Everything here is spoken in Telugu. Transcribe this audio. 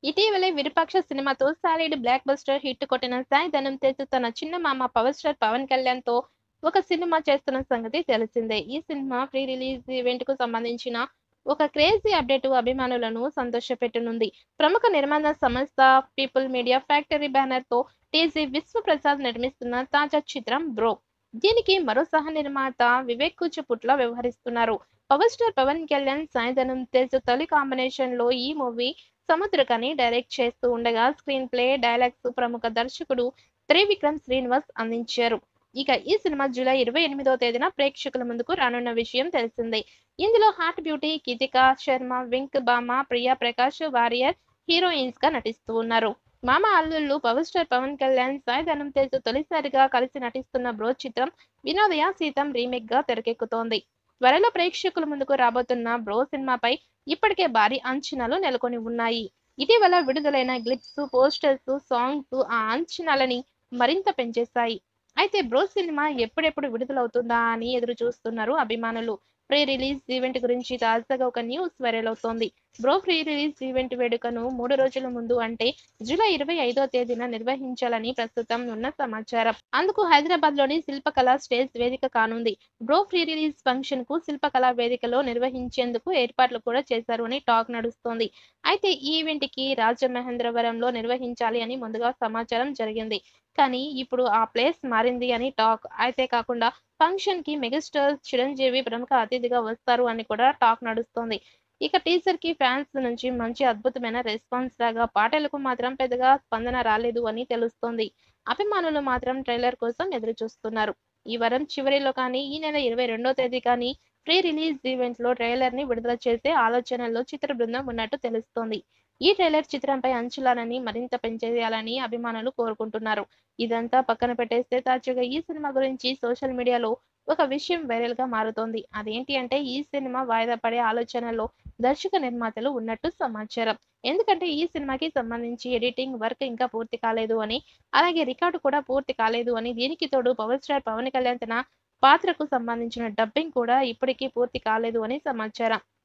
ఇటీవలే విరూపాక్ష సినిమాతో సాలిడ్ బ్లాక్ బస్టర్ హిట్ కొట్టిన సాయి ధనం తేజ్ తన చిన్న మామ పవర్ స్టార్ పవన్ కళ్యాణ్ తో ఒక సినిమా చేస్తున్న సంగతి తెలిసిందే ఈ సినిమా ప్రీ రిలీజ్ ఈవెంట్ కు సంబంధించిన ఒక క్రేజీ అప్డేట్ అభిమానులను సంతోషపెట్టనుంది ప్రముఖ నిర్మాణ సంస్థ పీపుల్ మీడియా ఫ్యాక్టరీ బ్యానర్ తో టీజీ విశ్వప్రసాద్ నిర్మిస్తున్న తాజా చిత్రం బ్రో దీనికి మరో సహ నిర్మాత వివేక్ కూచిపుట్ల వ్యవహరిస్తున్నారు పవర్ స్టార్ పవన్ కళ్యాణ్ సాయిధనం తేజ్ తొలి కాంబినేషన్ లో ఈ మూవీ సముద్రకని డైరెక్ట్ చేస్తూ ఉండగా స్క్రీన్ ప్లే డైలాగ్స్ ప్రముఖ దర్శకుడు త్రివిక్రమ్ శ్రీనివాస్ అందించారు ఇక ఈ సినిమా జూలై ఇరవై ఎనిమిదో తేదీన ప్రేక్షకుల ముందుకు రానున్న విషయం తెలిసిందే ఇందులో hot beauty Geethika Sharma wink బామ ప్రియా ప్రకాష్ వారియర్ హీరోయిన్స్ గా నటిస్తూ ఉన్నారు మామ అల్లుళ్ళు పవర్ స్టార్ పవన్ కళ్యాణ్ సాయి ధనం తేజ్ తొలిసారిగా కలిసి నటిస్తున్న బ్రో చిత్రం వినోదయ సీతం రీమేక్ గా తెరకెక్కుతోంది త్వరలో ప్రేక్షకుల ముందుకు రాబోతున్న బ్రో సినిమాపై ఇప్పటికే భారీ అంచనాలు నెలకొని ఉన్నాయి ఇటీవల విడుదలైన గ్లిప్స్ పోస్టర్స్ సాంగ్స్ ఆ అంచనాలని మరింత పెంచేశాయి అయితే బ్రో సినిమా ఎప్పుడెప్పుడు విడుదలవుతుందా అని ఎదురు చూస్తున్నారు అభిమానులు ప్రీ రిలీజ్ ఈవెంట్ గురించి తాజాగా ఒక న్యూస్ వైరల్ అవుతోంది బ్రో ప్రీ రిలీజ్ ఈవెంట్ వేడుకను మూడు రోజుల ముందు అంటే జూలై ఇరవై ఐదో తేదీన నిర్వహించాలని ప్రస్తుతం ఉన్న సమాచారం అందుకు హైదరాబాద్ లోని శిల్పకళా స్టేజ్ వేదిక కానుంది బ్రో ప్రీ రిలీజ్ ఫంక్షన్ కు శిల్పకళా వేదికలో నిర్వహించేందుకు ఏర్పాట్లు కూడా చేశారు అని టాక్ నడుస్తోంది అయితే ఈ ఈవెంట్ కి రాజమహేంద్రవరంలో నిర్వహించాలి అని ముందుగా సమాచారం జరిగింది కానీ ఇప్పుడు ఆ ప్లేస్ మారింది అని టాక్ అయితే కాకుండా ఫంక్షన్ కి మెగాస్టార్ చిరంజీవి ప్రముఖ అతిథిగా వస్తారు అని కూడా టాక్ నడుస్తోంది ఇక టీజర్ కి ఫ్యాన్స్ నుంచి మంచి అద్భుతమైన రెస్పాన్స్ రాగా పాటలకు మాత్రం పెద్దగా స్పందన రాలేదు అని తెలుస్తోంది అభిమానులు మాత్రం ట్రైలర్ కోసం ఎదురు చూస్తున్నారు ఈ వారం చివరిలో కానీ ఈ నెల ఇరవై రెండో తేదీ కానీ ప్రీ రిలీజ్ ఈవెంట్ లో ట్రైలర్ ని విడుదల చేసే ఆలోచనలో చిత్ర బృందం ఉన్నట్టు తెలుస్తోంది ఈ ట్రైలర్ చిత్రంపై అంచనాలని మరింత పెంచేయాలని అభిమానులు కోరుకుంటున్నారు ఇదంతా పక్కన పెట్టేస్తే తాజాగా ఈ సినిమా గురించి సోషల్ మీడియాలో ఒక విషయం వైరల్ గా మారుతోంది అదేంటి అంటే ఈ సినిమా వాయిదా పడే ఆలోచనలో దర్శక నిర్మాతలు ఉన్నట్టు సమాచారం ఎందుకంటే ఈ సినిమాకి సంబంధించి ఎడిటింగ్ వర్క్ ఇంకా పూర్తి కాలేదు అని అలాగే రికార్డు కూడా పూర్తి కాలేదు అని దీనికి తోడు పవర్ స్టార్ పవన్ కళ్యాణ్ తన పాత్రకు సంబంధించిన డబ్బింగ్ కూడా ఇప్పటికీ పూర్తి కాలేదు అని సమాచారం